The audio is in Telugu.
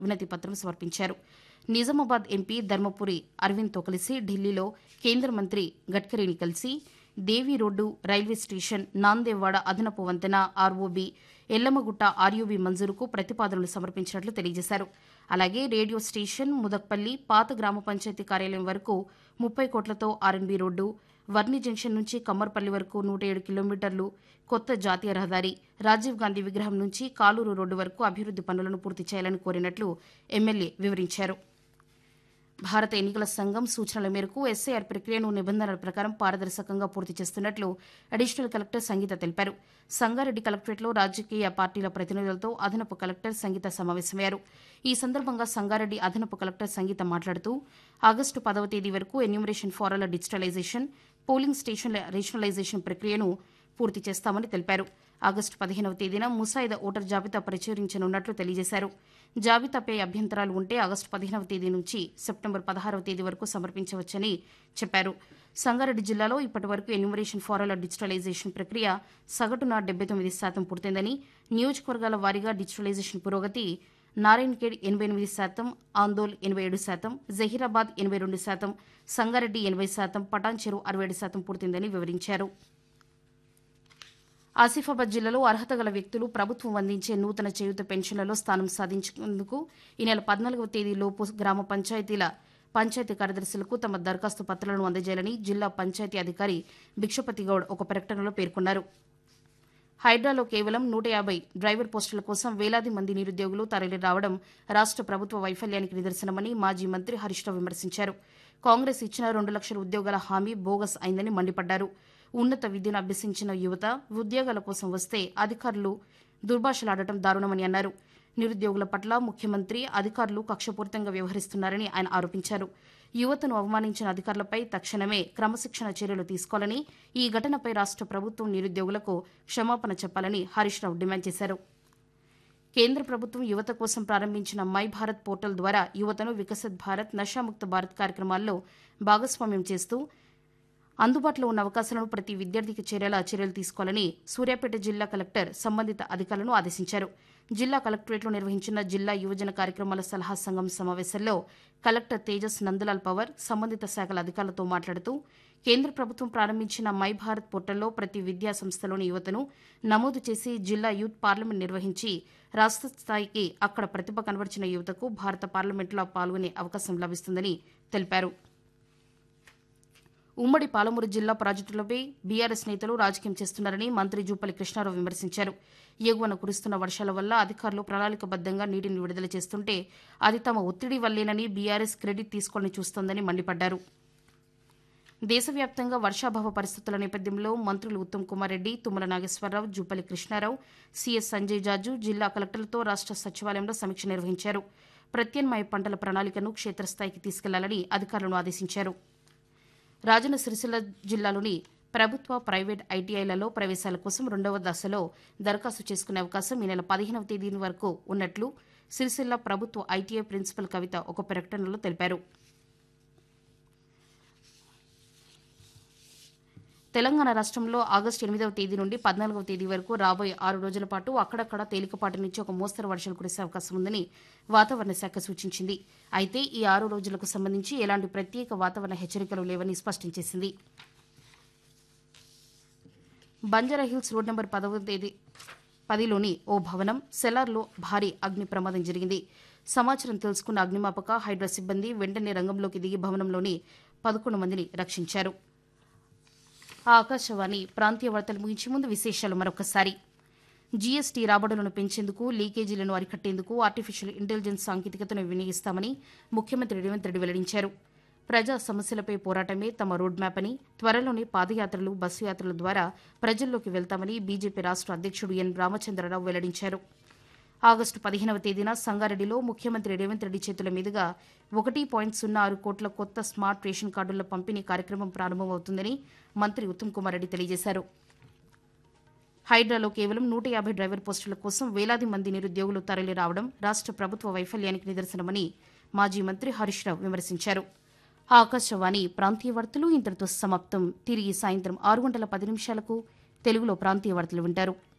వినతి పత్రం సమర్పించారు నిజామాబాద్ ఎంపీ ధర్మపురి అరవింద్తో కలిసి ఢిల్లీలో కేంద్ర మంత్రి గడ్కరీని కలిసి Devi road railway station Nandevada అదనపు వంతెన ఆర్ఓబి ఎల్లమ్మగుట్ట ఆర్యూబీ మంజూరుకు ప్రతిపాదనలు సమర్పించినట్లు తెలియజేశారు అలాగే రేడియో స్టేషన్ ముదక్పల్లి పాత గ్రామ పంచాయతీ కార్యాలయం వరకు ముప్పై కోట్లతో ఆర్ఎన్బీ రోడ్డు వర్ని జంక్షన్ నుంచి కమ్మర్పల్లి వరకు నూట ఏడు కిలోమీటర్లు కొత్త జాతీయ రహదారి రాజీవ్ గాంధీ విగ్రహం నుంచి కాలూరు రోడ్డు వరకు అభివృద్ది పనులను పూర్తి చేయాలని కోరినట్లు ఎమ్మెల్యే వివరించారు భారత ఎన్నికల సంఘం సూచనల మేరకు ఎస్ఐఆర్ ప్రక్రియను నిబంధనల ప్రకారం పారదర్శకంగా పూర్తి చేస్తున్నట్లు అడిషనల్ కలెక్టర్ సంగీత తెలిపారు సంగారెడ్డి కలెక్టరేట్లో రాజకీయ పార్టీల ప్రతినిధులతో అదనపు కలెక్టర్ సంగీత సమావేశమయ్యారు ఈ సందర్భంగా సంగారెడ్డి అదనపు కలెక్టర్ సంగీత మాట్లాడుతూ ఆగస్టు పదవ తేదీ వరకు ఎన్యూమరేషన్ ఫారాల డిజిటలైజేషన్ పోలింగ్ స్టేషన్ల రేషనలైజేషన్ ప్రక్రియను పూర్తి చేస్తామని తెలిపారు ఆగస్టు పదిహేనవ తేదీన ముసాయిదా ఓటర్ జాబితా ప్రచురించనున్నట్లు తెలియజేశారు జాబితాపై అభ్యంతరాలు ఉంటే ఆగస్టు పదిహేనవ తేదీ నుంచి సెప్టెంబర్ పదహారవ తేదీ వరకు సమర్పించవచ్చని చెప్పారు సంగారెడ్డి జిల్లాలో ఇప్పటి వరకు ఎన్యూమరేషన్ ఫారాల డిజిటలైజేషన్ ప్రక్రియ సగటున డెబ్బై తొమ్మిది శాతం పూర్తయిందని నియోజకవర్గాల వారీగా డిజిటలైజేషన్ పురోగతి నారాయణఖేడ్ ఎనభై ఎనిమిది శాతం ఆందోల్ ఎనభై ఏడు శాతం జహీరాబాద్ ఎనభై రెండు శాతం సంగారెడ్డి ఎనభై శాతం పటాన్ చెరువు అరవై ఏడు శాతం పూర్తయిందని వివరించారు ఆసిఫాబాద్ జిల్లాలో అర్హత గల వ్యక్తులు ప్రభుత్వం అందించే నూతన చేయూత పెన్షన్లలో స్థానం సాధించేందుకు ఈ నెల పద్నాలుగవ తేదీలోపు గ్రామ పంచాయతీల పంచాయతీ కార్యదర్శులకు తమ దరఖాస్తు పత్రాలను అందజేయాలని జిల్లా పంచాయతీ అధికారి భిక్షపతి గౌడ్ ఒక ప్రకటనలో పేర్కొన్నారు హైడ్రాలో కేవలం నూట యాభై డ్రైవర్ పోస్టుల కోసం వేలాది మంది నిరుద్యోగులు తరలి రావడం రాష్ట ప్రభుత్వ వైఫల్యానికి నిదర్శనమని మాజీ మంత్రి హరీష్ రావు విమర్శించారు కాంగ్రెస్ ఇచ్చిన రెండు లక్షల ఉద్యోగాల హామీ బోగస్ అయిందని మండిపడ్డారు ఉన్నత విద్యను అభ్యసించిన యువత ఉద్యోగాల కోసం వస్తే అధికారులు దుర్భాషలాడటం దారుణమని అన్నారు నిరుద్యోగుల పట్ల ముఖ్యమంత్రి అధికారులు కక్షపూరితంగా వ్యవహరిస్తున్నారని ఆయన ఆరోపించారు యువతను అవమానించిన అధికారులపై తక్షణమే క్రమశిక్షణ చర్యలు తీసుకోవాలని ఈ ఘటనపై రాష్ట ప్రభుత్వం నిరుద్యోగులకు క్షమాపణ చెప్పాలని హరీష్ రావు డిమాండ్ చేశారు కేంద్ర ప్రభుత్వం యువత కోసం ప్రారంభించిన మై భారత్ పోర్టల్ ద్వారా యువతను వికసిత్ భారత్ నషాముక్త భారత్ కార్యక్రమాల్లో భాగస్వామ్యం చేస్తూ అందుబాటులో ఉన్న అవకాశాలను ప్రతి విద్యార్థికి చేరేలా చర్యలు తీసుకోవాలని సూర్యాపేట జిల్లా కలెక్టర్ సంబంధిత అధికారులను ఆదేశించారు జిల్లా కలెక్టరేట్లో నిర్వహించిన జిల్లా యువజన కార్యక్రమాల సలహా సంఘం సమావేశంలో కలెక్టర్ తేజస్ నందలాల్ పవర్ సంబంధిత శాఖల అధికారులతో మాట్లాడుతూ కేంద్ర ప్రభుత్వం ప్రారంభించిన మై భారత్ పోర్టల్లో ప్రతి విద్యా సంస్థలోని యువతను నమోదు చేసి జిల్లా యూత్ పార్లమెంట్ నిర్వహించి రాష్ట్ర స్థాయికి అక్కడ ప్రతిభ కనబరిచిన యువతకు భారత పార్లమెంట్లో పాల్గొనే అవకాశం లభిస్తుందని తెలిపారు ఉమ్మడి పాలమూరు జిల్లా ప్రాజెక్టులపై బీఆర్ఎస్ నేతలు రాజకీయం చేస్తున్నారని మంత్రి జూపల్లి కృష్ణారావు విమర్శించారు ఎగువన కురుస్తున్న వర్షాల వల్ల అధికారులు ప్రణాళికబద్దంగా నీటిని విడుదల చేస్తుంటే అది తమ ఒత్తిడి వల్లేనని బీఆర్ఎస్ క్రెడిట్ తీసుకోవాలని చూస్తోందని మండిపడ్డారు దేశవ్యాప్తంగా వర్షాభావ పరిస్థితుల నేపథ్యంలో మంత్రులు ఉత్తమ్ కుమార్ రెడ్డి తుమ్మల నాగేశ్వరరావు జూపల్లి కృష్ణారావు సీఎస్ సంజయ్ జాజు జిల్లా కలెక్టర్లతో రాష్ట సచివాలయంలో సమీక్ష నిర్వహించారు ప్రత్యామ్నాయ పంటల ప్రణాళికను క్షేత్రస్థాయికి తీసుకెళ్లాలని అధికారులను ఆదేశించారు రాజన్న సిరిసిల్ల జిల్లాలోని ప్రభుత్వ ప్రైవేట్ ఐటీఐలలో ప్రవేశాల కోసం రెండవ దశలో దరఖాస్తు చేసుకునే అవకాశం ఈ నెల పదిహేనవ తేదీ వరకు ఉన్నట్లు సిరిసిల్ల ప్రభుత్వ ఐటీఐ ప్రిన్సిపల్ కవిత ఒక ప్రకటనలో తెలిపారు తెలంగాణ రాష్ట్రంలో ఆగస్టు ఎనిమిదవ తేదీ నుండి పద్నాలుగవ తేదీ వరకు రాబోయే ఆరు రోజుల పాటు అక్కడక్కడ తేలికపాటి నుంచి ఒక మోస్తరు వర్షాలు కురిసే అవకాశం ఉందని వాతావరణ శాఖ సూచించింది అయితే ఈ ఆరు రోజులకు సంబంధించి ఎలాంటి ప్రత్యేక వాతావరణ హెచ్చరికలు లేవని స్పష్టం చేసింది బంజారాహిల్స్ రోడ్ నెంబర్ పదవ తేదీ పదిలోని ఓ భవనం సెలార్లో భారీ అగ్ని ప్రమాదం జరిగింది సమాచారం తెలుసుకున్న అగ్నిమాపక హైడ్రా సిబ్బంది వెంటనే రంగంలోకి దిగి భవనంలోని పదకొండు మందిని రక్షించారు ఆ ఆకాశవాణి ప్రాంతీయ వార్తలు ముగించే ముందు విశేషాలు మరొకసారి జీఎస్టీ రాబడులను పెంచేందుకు లీకేజీలను అరికట్టేందుకు ఆర్టిఫిషియల్ ఇంటెలిజెన్స్ సాంకేతికతను వినియోగిస్తామని ముఖ్యమంత్రి రేవంత్ రెడ్డి వెల్లడించారు ప్రజా సమస్యలపై పోరాటమే తమ రోడ్ మ్యాప్ అని త్వరలోనే పాదయాత్రలు బస్సు యాత్రల ద్వారా ప్రజల్లోకి వెళ్తామని బీజేపీ రాష్ట్ర అధ్యక్షుడు ఎన్ రామచంద్రరావు వెల్లడించారు ఆగస్టు పదిహేనవ తేదీన సంగారెడ్డిలో ముఖ్యమంత్రి రేవంత్ రెడ్డి చేతుల మీదుగా ఒకటి పాయింట్ సున్నా ఆరు కోట్ల కొత్త స్మార్ట్ రేషన్ కార్డుల పంపిణీ కార్యక్రమం ప్రారంభమవుతుందని మంత్రి ఉత్తమ్ కుమార్ రెడ్డి తెలియజేశారు హైడ్రాలో కేవలం నూట యాభై డ్రైవర్ పోస్టుల కోసం వేలాది మంది నిరుద్యోగులు తరలి రావడం రాష్ట్ర ప్రభుత్వ వైఫల్యానికి నిదర్శనమని మాజీ మంత్రి హరీష్ రావు విమర్శించారు ఆకాశవాణి ప్రాంతీయ వార్తలు ఇంతటితో సమాప్తం తిరిగి సాయంత్రం ఆరు గంటల పది నిమిషాలకు తెలుగులో ప్రాంతీయ వార్తలు వింటారు